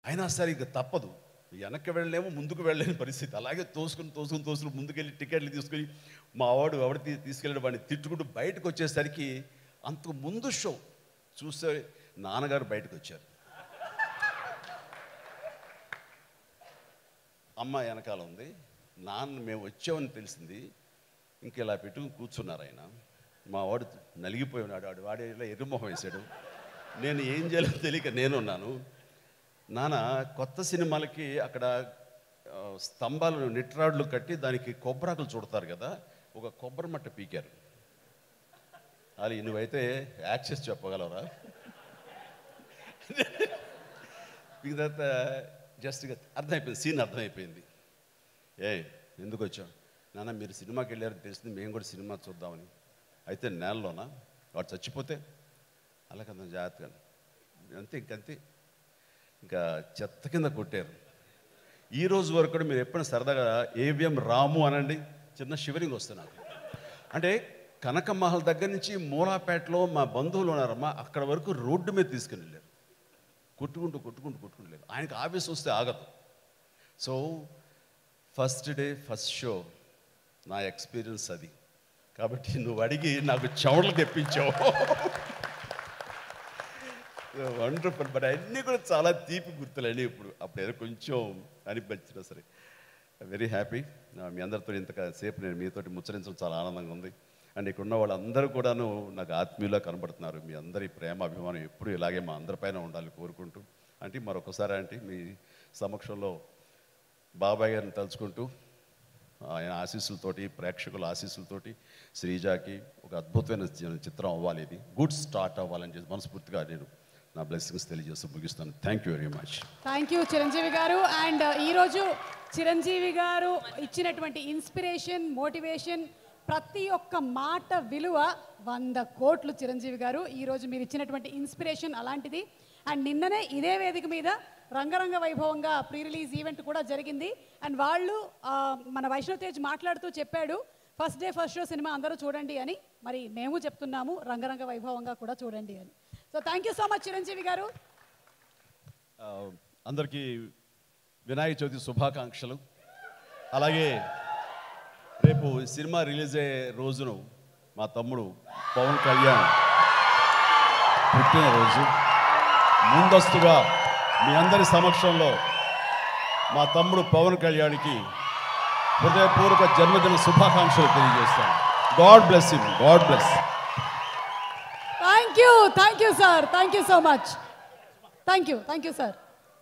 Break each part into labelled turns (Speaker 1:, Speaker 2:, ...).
Speaker 1: అయినా సరే ఇక తప్పదు వెనక్కి వెళ్ళలేమో ముందుకు వెళ్ళలేని పరిస్థితి అలాగే తోసుకుని తోసుకుని తోసుకుని ముందుకెళ్ళి టికెట్లు తీసుకుని మా వాడు ఎవడు తీ- తీసుకెళ్ళిన వాడిని తిట్టుకుంటూ బయటకు వచ్చేసరికి అంతకు ముందు షో చూస్తే నాన్నగారు బయటకు వచ్చారు అమ్మ వెనకాల ఉంది నాన్న మేము వచ్చామని తెలిసింది ఇంక ఇలా పెట్టుకుని కూర్చున్నారు ఆయన మా వాడు నలిగిపోయి ఉన్నాడు వాడు వాడే ఇలా ఎర్రమొహం వేశాడు నేను ఏం చేయాలో తెలియక నేనున్నాను నాన్న కొత్త సినిమాలకి అక్కడ ఆ, స్తంభాలు నిట్రాడ్లు కట్టి దానికి కొబ్బరాకులు చుడతారు కదా ఒక కొబ్బరి మట్ట పీకారు అది నువ్వైతే యాక్సెస్ చెప్పగలరా పీకిన తర్వాత జస్ట్గా అర్థమైపోయింది సీన్ అర్థమైపోయింది ఏ ఎందుకు వచ్చావు నాన్న మీరు సినిమాకి వెళ్ళారని తెలిసింది మేము కూడా సినిమా చూద్దామని అయితే నేలలోనా వాడు చచ్చిపోతే అలా కదా జాగ్రత్తగా అంతే ఇంకంతే ఇంకా చెత్త కింద కొట్టారు ఈ రోజు వరకు కూడా మీరు ఎప్పుడైనా సరదాగా ఏవిఎం రాము అనండి చిన్న షివరింగ్ వస్తుంది నాకు అంటే కనక మహల్ దగ్గర నుంచి మూలాపేటలో మా బంధువులు ఉన్నారమ్మా అక్కడ వరకు రోడ్డు మీద తీసుకుని వెళ్ళారు కొట్టుకుంటూ కొట్టుకుంటూ కొట్టుకుంటూ ఆయనకి ఆవేశం వస్తే ఆగదు so first day first show నా ఎక్స్పీరియన్స్ అది కాబట్టి నువ్వు అడిగి నాకు చెవులు తెప్పించావు వండర్ఫుల్ బట్ అన్నీ కూడా చాలా తీపి గుర్తులండి ఇప్పుడు అప్పుడు ఏదో కొంచెం అనిపించినా సరే వెరీ హ్యాపీ మీ అందరితో ఇంతసేపు నేను మీతోటి ముచ్చరించడం చాలా ఆనందంగా ఉంది అండ్ ఇక్కడ ఉన్న వాళ్ళందరూ కూడాను నాకు ఆత్మీయులా కనబడుతున్నారు మీ అందరి ప్రేమ అభిమానం ఎప్పుడు ఇలాగే మా అందరిపైన ఉండాలి కోరుకుంటూ అంటే మరొకసారి అంటే మీ సమక్షంలో బాబాయ్ గారిని తలుచుకుంటూ ఆయన ఆశీస్సులతోటి ప్రేక్షకుల ఆశీస్సులతోటి శ్రీజాకి ఒక అద్భుతమైన చి- చిత్రం అవ్వాలి ఇది గుడ్ స్టార్ట్ అవ్వాలని చెప్పి మనస్ఫూర్తిగా నేను నా బ్లెస్సింగ్స్ తెలియజేస్తూ ముగిస్తాను thank you very much
Speaker 2: thank you Chiranjeevi garu and ఈరోజు చిరంజీవి గారు ఇచ్చినటువంటి ఇన్స్పిరేషన్ మోటివేషన్ ప్రతి ఒక్క మాట విలువ వంద కోట్లు చిరంజీవి గారు ఈరోజు మీరు ఇచ్చినటువంటి ఇన్స్పిరేషన్ అలాంటిది అండ్ నిన్ననే ఇదే వేదిక మీద రంగరంగ వైభవంగా ప్రీ రిలీజ్ ఈవెంట్ కూడా జరిగింది అండ్ వాళ్ళు ఆ, మన వైష్ణవ్ తేజ్ మాట్లాడుతూ చెప్పాడు first day first show cinema అందరూ చూడండి అని మరి మేము చెప్తున్నాము రంగరంగ వైభవంగా కూడా చూడండి అని so thank you so much Chiranjeevi garu
Speaker 1: ఆ, అందరికీ వినాయక చవితి శుభాకాంక్షలు అలాగే రేపు ఈ సినిమా రిలీజ్ అయ్యే రోజును మా తమ్ముడు పవన్ కళ్యాణ్ పుట్టినరోజు ముందస్తుగా మీ అందరి సమక్షంలో మా తమ్ముడు పవన్ కళ్యాణ్కి హృదయపూర్వక జన్మదిన శుభాకాంక్షలు తెలియజేస్తాను God bless him God bless
Speaker 2: thank you thank you sir thank you so much thank you thank you sir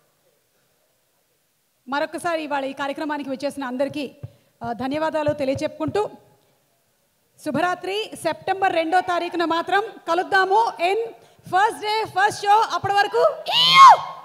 Speaker 2: మరొకసారి ఇవాళ ఈ కార్యక్రమానికి వచ్చేసిన అందరికీ ఆ, ధన్యవాదాలు తెలియచెప్పుకుంటూ శుభరాత్రి సెప్టెంబర్ రెండో తారీఖున మాత్రం కలుద్దాము in first day first show అప్పటి వరకు ఈయూ!